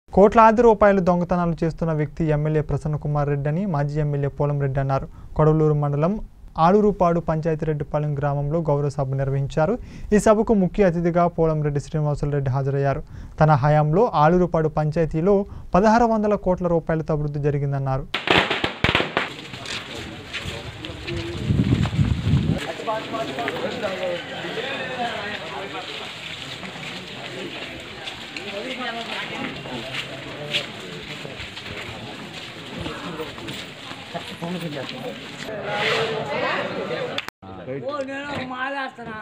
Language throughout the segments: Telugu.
కోట్లాది రూపాయలు దొంగతనాలు చేస్తున్న వ్యక్తి ఎమ్మెల్యే ప్రసన్న కుమార్ రెడ్డి అని మాజీ ఎమ్మెల్యే పోలం రెడ్డి అన్నారు కొడవలూరు మండలం ఆలూరుపాడు పంచాయతీరెడ్డిపాలెం గ్రామంలో గౌరవ సభ నిర్వహించారు ఈ సభకు ముఖ్య అతిథిగా పోలంరెడ్డి శ్రీనివాసులరెడ్డి హాజరయ్యారు తన హయాంలో ఆలూరుపాడు పంచాయతీలో పదహారు వందల కోట్ల రూపాయలతో అభివృద్ధి జరిగిందన్నారు ఓ నేను మాలేస్తున్నా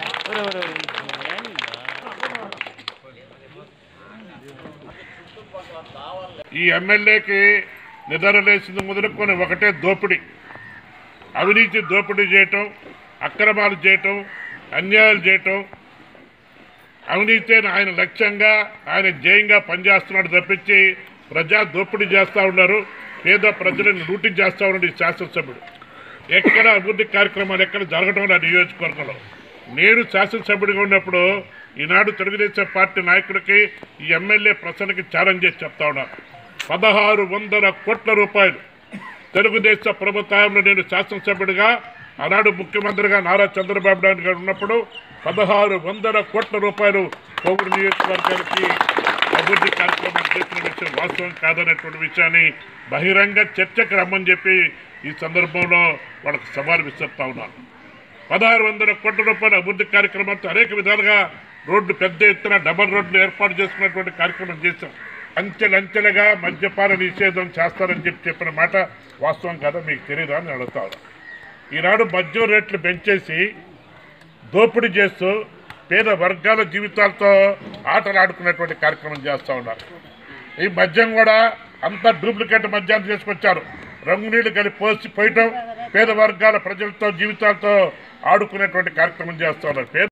ఈ ఎమ్మెల్యేకి నిద్రలేసింది మొదలుకొని ఒకటే దోపిడీ అవినీతి దోపిడీ చేయటం అక్రమాలు చేయటం అన్యాయాలు చేయటం అవినీతి ఆయన లక్ష్యంగా ఆయన జయంగా పనిచేస్తున్నాడు తప్పించి ప్రజా దోపిడీ చేస్తూ ఉన్నారు పేద ప్రజలను లూటీ చేస్తూ ఉన్నాడు ఈ శాసనసభ్యుడు ఎక్కడ అభివృద్ధి కార్యక్రమాలు ఎక్కడ జరగడం నా నియోజకవర్గంలో నేను శాసనసభ్యుడిగా ఉన్నప్పుడు ఈనాడు తెలుగుదేశం పార్టీ నాయకుడికి ఈ ఎమ్మెల్యే ప్రసన్నకి ఛాలెంజ్ చేసి చెప్తా ఉన్నాను పదహారు వందల కోట్ల రూపాయలు తెలుగుదేశం ప్రభుత్వంలో నేను శాసనసభ్యుడిగా ఆనాడు ముఖ్యమంత్రిగా నారా చంద్రబాబు నాయుడు గారు ఉన్నప్పుడు పదహారు వందల కోట్ల రూపాయలు కోవిడ్ నియోజకవర్గానికి అభివృద్ధి కార్యక్రమాలు చేసిన విషయం వాస్తవం కాదనేటువంటి విషయాన్ని బహిరంగ చర్చకు రమ్మని చెప్పి ఈ సందర్భంలో వాళ్ళకి సవాల్ విసురుతా ఉన్నాను పదహారు వందల కోట్ల రూపాయల అభివృద్ధి కార్యక్రమాలతో అనేక విధాలుగా రోడ్డు పెద్ద ఎత్తున డబల్ రోడ్లు ఏర్పాటు చేసుకున్నటువంటి కార్యక్రమం చేశాం అంచెలంచెలుగా మద్యపాన నిషేధం చేస్తారని చెప్పి చెప్పిన మాట వాస్తవం కాదా మీకు తెలియదా అని అడుగుతా ఉన్నా. ఈనాడు మద్యం రేట్లు పెంచేసి దోపిడీ చేస్తూ పేద వర్గాల జీవితాలతో ఆటలు ఆడుకునేటువంటి కార్యక్రమం చేస్తూ ఉన్నారు ఈ మద్యం కూడా అంతా డూప్లికేట్ మద్యాన్ని తీసుకొచ్చారు రంగునీళ్ళు కలిపి పోసి పోయటం పేద వర్గాల ప్రజలతో జీవితాలతో ఆడుకునేటువంటి కార్యక్రమం చేస్తూ ఉన్నారు పేద